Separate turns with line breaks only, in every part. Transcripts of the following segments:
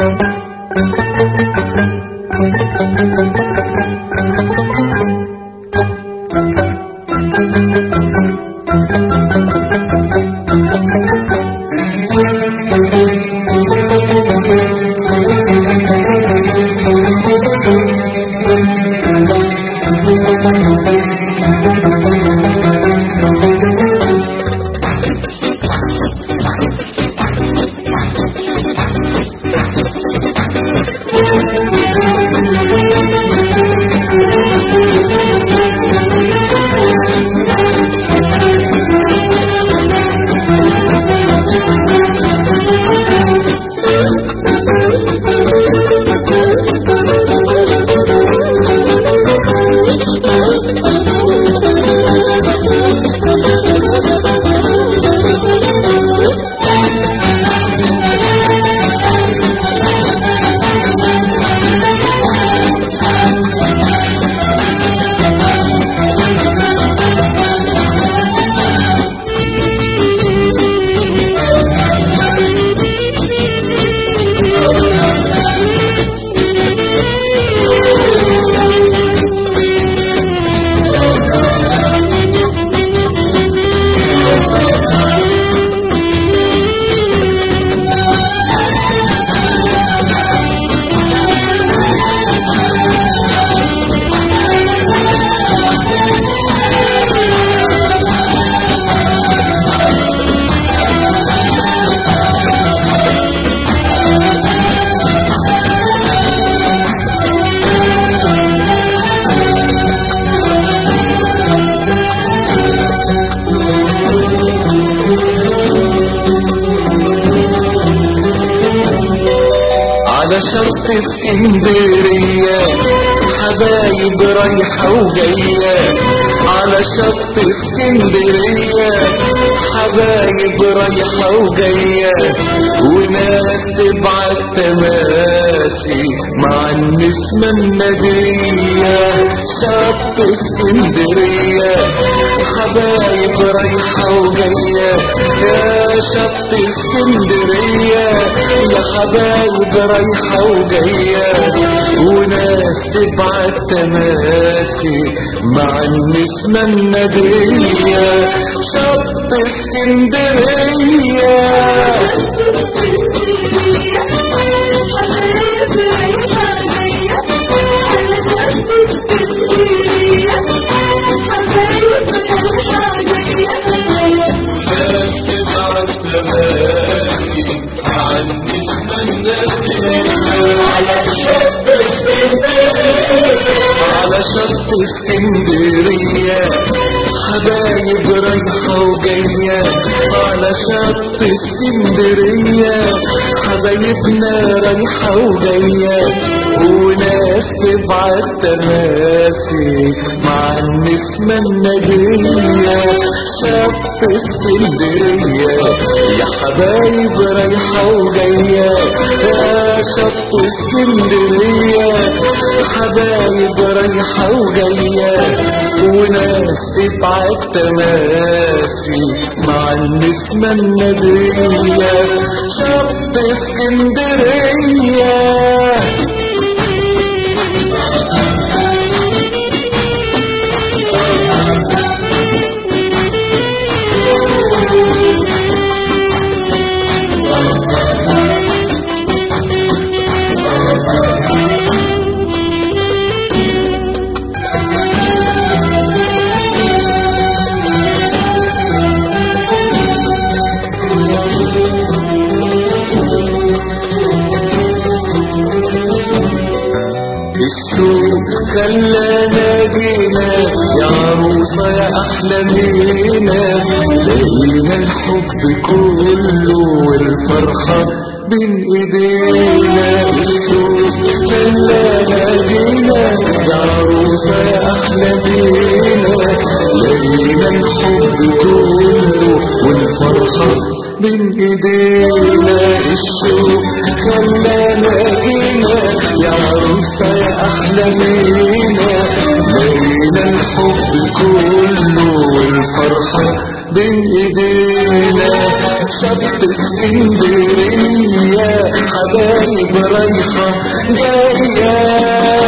على شط اسكندرية حبايب رايحة وجاية على شط اسكندرية حبايب رايحة وجاية وناس تبعت تماسي مع النسمة الندية شط اسكندرية حبايب رايحة وجاية يا شط اسكندرية يا حبايب رايحة وجاية وناس تبعت تماسي مع النسمة الندية شط اسكندرية ناس تبعت تماسي مع النسمة الندية على شط اسكندرية حبايب رايحة وجاية على شط اسكندرية حبايبنا رايحة وجاية وناس تبعت تماسي مع النسمة الندية شط اسكندرية يا حبايب رايحة وجاية يا شط اسكندرية حبايب رايحة وجاية وناس تبعت تماسي مع النسمة الندية شط اسكندرية الشوق خلانا جينا يا عروسة يا أحلى مينا لقينا الحب كله والفرحة بين ايدينا الشوق خلانا جينا يا عروسة يا أحلى مينا لقينا الحب كله والفرحة بين ايدينا الشوق خلانا جينا يا عروسة يا أحلى مينا لقينا الحب كله والفرحة بين ايدينا شط اسكندرية حبايب رايحة جاية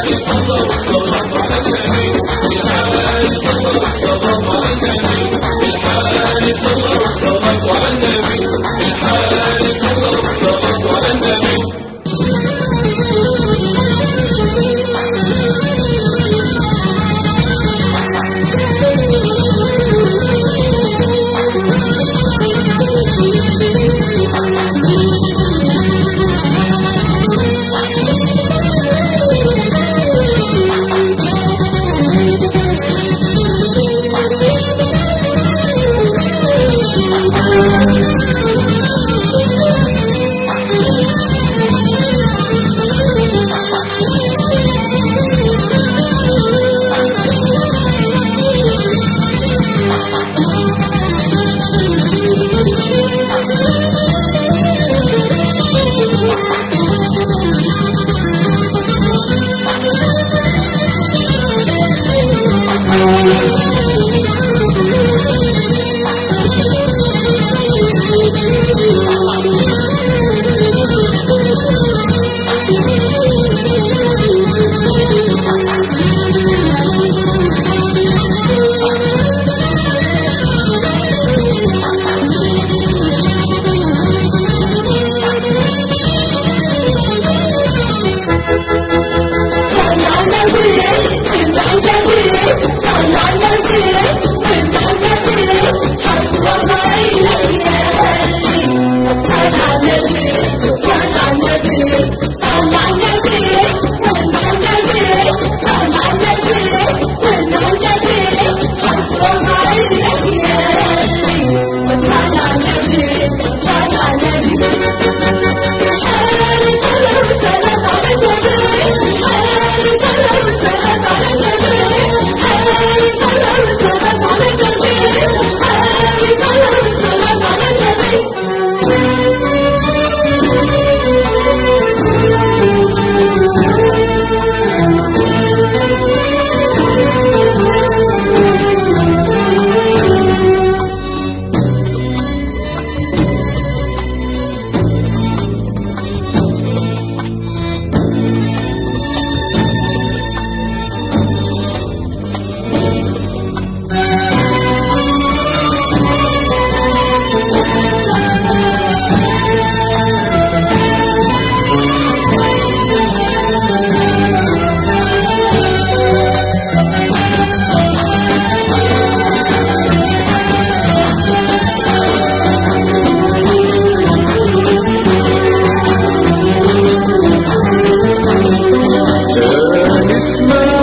نسمة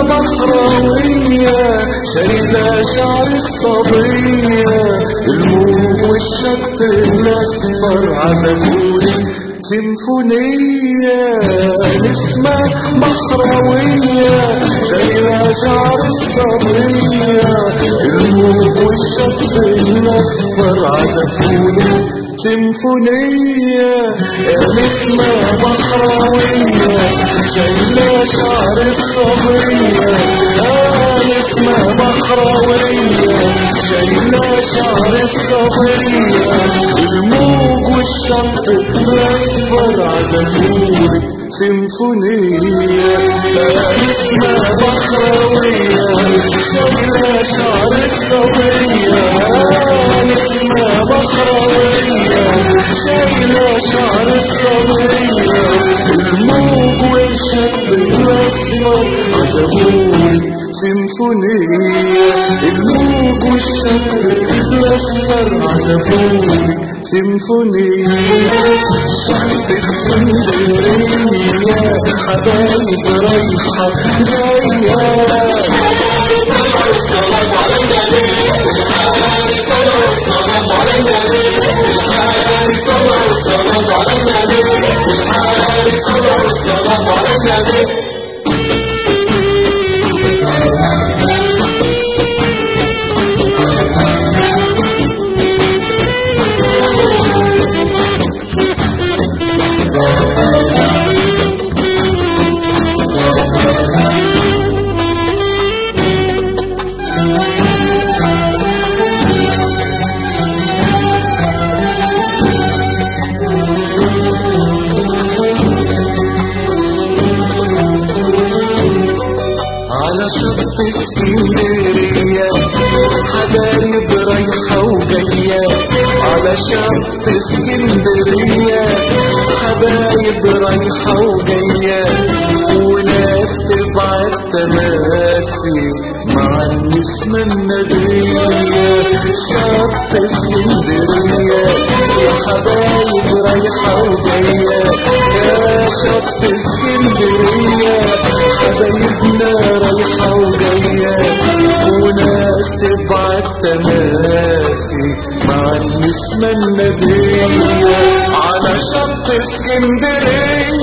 بحراوية شايلة شعر الصبية الموج والشط الأصفر عزفولي سيمفونية نسمة بحراوية شايلة شعر الصبية الموج والشط الأصفر عزفولي سيمفونية يا نسمة بحراوية شايلة شعر الصبية يا نسمة بحراوية شايلة شعر الصبية الموج والشط الأصفر عزفولي سيمفونية يا نسمة بحراوية شايلة شعر الصبية يا نسمة بحراوية شايلة شعر الصبية الموج والشط الأصفر عزفولي سيمفونية الموج والشط الأصفر عزفولي سيمفونية شط اسكندرية حبايب رايحة جاية اسكندرية حبايب رايحة وجاية على شط اسكندرية حبايب رايحة وجاية وناس تبعت تماسي مع النسمة الندية شط اسكندرية يا حبايب رايحة وجاية يا شط اسكندرية حبايبنا رايحة وجاية وناس تبعت تماسي مع النسمة الندية على شط اسكندرية